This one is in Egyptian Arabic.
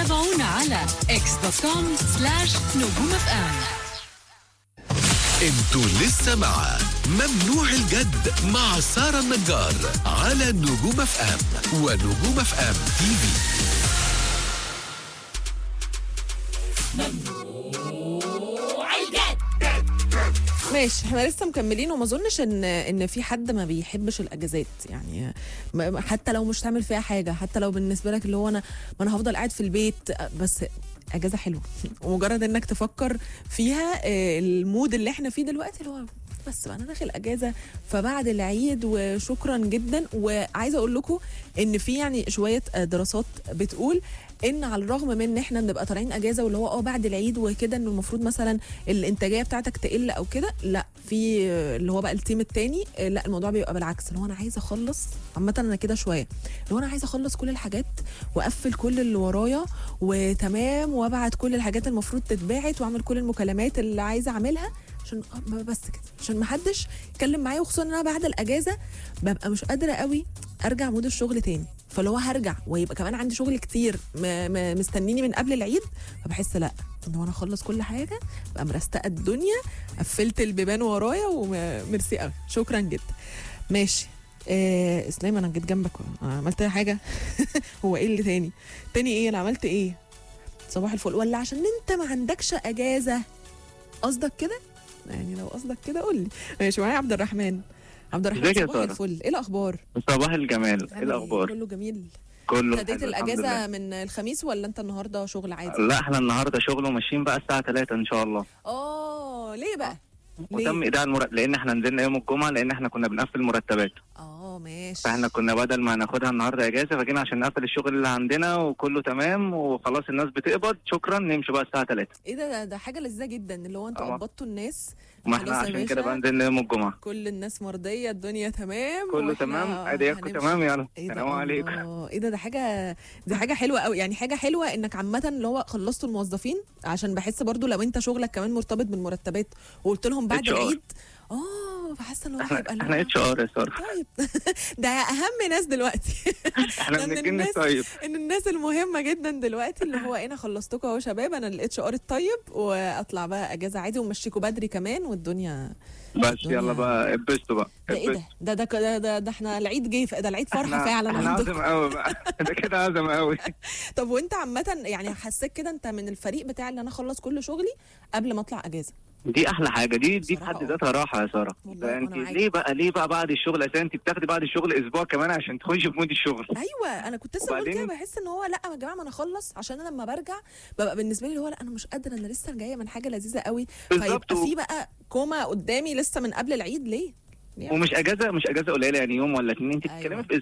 تابعونا على اكس دوت كوم سلاش نجوم اف ام انتوا لسه مع ممنوع الجد مع سارة النجار على نجوم اف ام ونجوم اف ام تي في ماشي احنا لسه مكملين وما اظنش ان ان في حد ما بيحبش الاجازات يعني م- حتى لو مش تعمل فيها حاجه حتى لو بالنسبه لك اللي هو انا ما انا هفضل قاعد في البيت بس اجازه حلوه ومجرد انك تفكر فيها آه، المود اللي احنا فيه دلوقتي اللي هو بس بقى انا داخل اجازه فبعد العيد وشكرا جدا وعايزه اقول لكم ان في يعني شويه آه، دراسات بتقول ان على الرغم من ان احنا بنبقى طالعين اجازه واللي هو اه بعد العيد وكده انه المفروض مثلا الانتاجيه بتاعتك تقل او كده لا في آه، اللي هو بقى التيم التاني آه، لا الموضوع بيبقى بالعكس اللي هو انا عايزه اخلص عامه انا كده شويه اللي هو انا عايزه اخلص كل الحاجات واقفل كل اللي ورايا وتمام وابعت كل الحاجات المفروض تتباعت واعمل كل المكالمات اللي عايزه اعملها عشان آه، بس كده عشان ما حدش يتكلم معايا وخصوصا ان انا بعد الاجازه ببقى مش قادره قوي ارجع مود الشغل تاني فاللي هو هرجع ويبقى كمان عندي شغل كتير م- م- مستنيني من قبل العيد فبحس لا ان هو انا اخلص كل حاجه ابقى مرستقه الدنيا قفلت البيبان ورايا وميرسي قوي شكرا جدا ماشي آه اسلام انا جيت جنبك عملت حاجه هو ايه اللي تاني تاني ايه انا عملت ايه صباح الفل ولا عشان انت ما عندكش اجازه قصدك كده يعني لو قصدك كده قول لي ماشي معايا عبد الرحمن عبد الرحمن ازيك يا صباح سارة؟ الفل ايه الاخبار صباح الجمال ايه عامل الاخبار كله جميل كله ابتديت حلو، الحمد الاجازه لله. من الخميس ولا انت النهارده شغل عادي لا احنا النهارده شغل وماشيين بقى الساعه 3 ان شاء الله اه ليه بقى وتم ليه ايداع المرتب لان احنا نزلنا يوم الجمعه لان احنا كنا بنقفل مرتبات اه ماشي فاحنا كنا بدل ما ناخدها النهارده اجازه فجينا عشان نقفل الشغل اللي عندنا وكله تمام وخلاص الناس بتقبض شكرا نمشي بقى الساعه 3 ايه ده ده, ده حاجه لذيذه جدا اللي هو انتوا طبعا. قبضتوا الناس ما خلاص احنا يا عشان كده باشا. بقى نزلنا يوم الجمعه كل الناس مرضيه الدنيا تمام كله وإحنا تمام اديكم هنمشي. تمام يلا ايه ده سلام عليكم الله. ايه ده ده حاجه دي حاجه حلوه قوي يعني حاجه حلوه انك عامه اللي هو خلصتوا الموظفين عشان بحس برضو لو انت شغلك كمان مرتبط بالمرتبات وقلت لهم بعد HR. العيد اه فحاسه ان هو احنا هيبقى اللي احنا هو- اتش ار يا ساره طيب ده اهم ناس دلوقتي احنا ده من بنتجنن الناس- طيب ان الناس المهمه جدا دلوقتي اللي هو انا خلصتكم اهو شباب انا الاتش ار الطيب واطلع بقى اجازه عادي ومشيكوا بدري كمان والدنيا بس الدنيا- يلا بقى اتبسطوا بقى ده ايه اتبسطوا. ده ده ده ده, ده, ده احنا العيد جه ده العيد فرحه احنا- فعلا احنا عندكم عظم قوي بقى ده كده عظم قوي طب وانت عامه يعني حسيت كده انت من الفريق بتاع اللي انا اخلص كل شغلي قبل ما اطلع اجازه دي احلى حاجه دي دي في بصراحة حد اه. ذاتها راحه يا ساره والله ده أنا انت معاك. ليه بقى ليه بقى بعد الشغل اساسا انت بتاخدي بعد الشغل اسبوع كمان عشان تخشي في مود الشغل ايوه انا كنت لسه بقول كده وبعدين- بحس ان هو لا يا جماعه ما انا اخلص عشان انا لما برجع ببقى بالنسبه لي اللي هو لا انا مش قادره انا لسه جايه من حاجه لذيذه قوي بالظبط فيبقى و- في بقى كوما قدامي لسه من قبل العيد ليه؟ ليه؟ ومش اجازه مش اجازه قليله يعني يوم ولا اتنين انت أيوة. بتتكلمي في